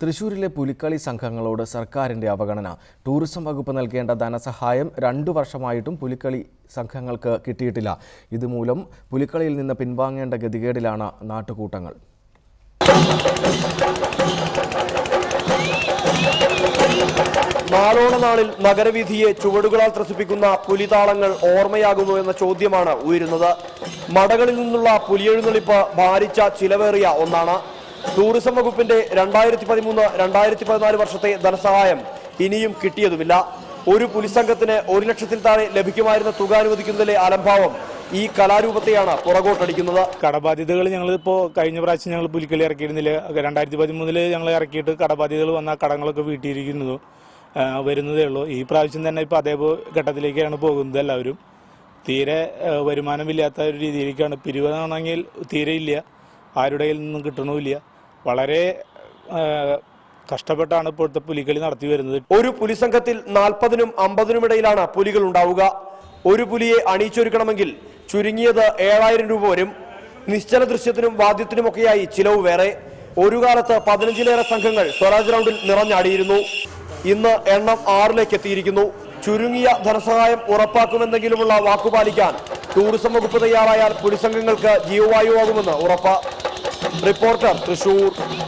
തൃശൂരിലെ പുലിക്കളി സംഘങ്ങളോട് സർക്കാരിന്റെ അവഗണന ടൂറിസം വകുപ്പ് നൽകേണ്ട ധനസഹായം രണ്ടു വർഷമായിട്ടും പുലിക്കളി സംഘങ്ങൾക്ക് കിട്ടിയിട്ടില്ല ഇതുമൂലം പുലിക്കളിയിൽ നിന്ന് പിൻവാങ്ങേണ്ട ഗതികേടിലാണ് നാട്ടുകൂട്ടങ്ങൾ നാലോണ നാളിൽ നഗരവീഥിയെ ചുവടുകളാൽ ത്രസിപ്പിക്കുന്ന പുലിതാളങ്ങൾ ഓർമ്മയാകുമോ എന്ന ചോദ്യമാണ് ഉയരുന്നത് മടകളിൽ നിന്നുള്ള പുലിയെഴുന്നള്ളിപ്പ് ഭാരിച്ച ചിലവേറിയ ഒന്നാണ് ടൂറിസം വകുപ്പിന്റെ രണ്ടായിരത്തി പതിമൂന്ന് രണ്ടായിരത്തി പതിനാല് വർഷത്തെ ധനസഹായം ഇനിയും കിട്ടിയതുമില്ല ഒരു പുലിസംഘത്തിന് ഒരു ലക്ഷത്തിൽ താഴെ ലഭിക്കുമായിരുന്ന തുക അനുവദിക്കുന്നതിലെ അലംഭാവം ഈ കലാരൂപത്തെയാണ് പുറകോട്ടടിക്കുന്നത് കടബാധ്യതകൾ ഞങ്ങൾ ഇപ്പോൾ കഴിഞ്ഞ പ്രാവശ്യം ഞങ്ങൾ പുലിക്കളി ഇറക്കിയിരുന്നില്ല രണ്ടായിരത്തി പതിമൂന്നില് ഞങ്ങൾ ഇറക്കിയിട്ട് കടബാധ്യതകൾ വന്ന കടങ്ങളൊക്കെ വീട്ടിയിരിക്കുന്നു ആ, വരുന്നതേ ഉള്ളൂ ഈ പ്രാവശ്യം തന്നെ ഇപ്പോൾ അതേ പോ- ഘട്ടത്തിലേക്കാണ് പോകുന്നത് എല്ലാവരും തീരെ ആ, വരുമാനമില്ലാത്ത ഒരു രീതിയിലേക്കാണ് പിരിവാണെങ്കിൽ തീരെ ഇല്ല ആരുടെ കയ്യിൽ നിന്നും കിട്ടണമില്ല വളരെ ആ, കഷ്ടപ്പെട്ടാണ് ഇപ്പോഴത്തെ പുലിക്കളി നടത്തി വരുന്നത് ഒരു പുലിസംഘത്തിൽ നാൽപ്പതിനും അമ്പതിനും ഇടയിലാണ് പുലികൾ ഉണ്ടാവുക ഒരു പുലിയെ അണിയിച്ചൊരുക്കണമെങ്കിൽ ചുരുങ്ങിയത് ഏഴായിരം രൂപ വരും നിശ്ചല ദൃശ്യത്തിനും വാദ്യത്തിനുമൊക്കെയായി ചിലവ് വേറെ ഒരു കാലത്ത് പതിനഞ്ചിലേറെ സംഘങ്ങൾ സ്വരാജ് റൗണ്ടിൽ നിറഞ്ഞാടിയിരുന്നു ഇന്ന് എണ്ണം ആറിലേക്ക് എത്തിയിരിക്കുന്നു ചുരുങ്ങിയ ധനസഹായം ഉറപ്പാക്കുമെന്നെങ്കിലുമുള്ള വാക്കുപാലിക്കാൻ ടൂറിസം വകുപ്പ് തയ്യാറായാൽ പുലിസംഘങ്ങൾക്ക് ജീവവായുവാകുമെന്ന് ഉറപ്പ് റിപ്പോർട്ടർ തൃശൂർ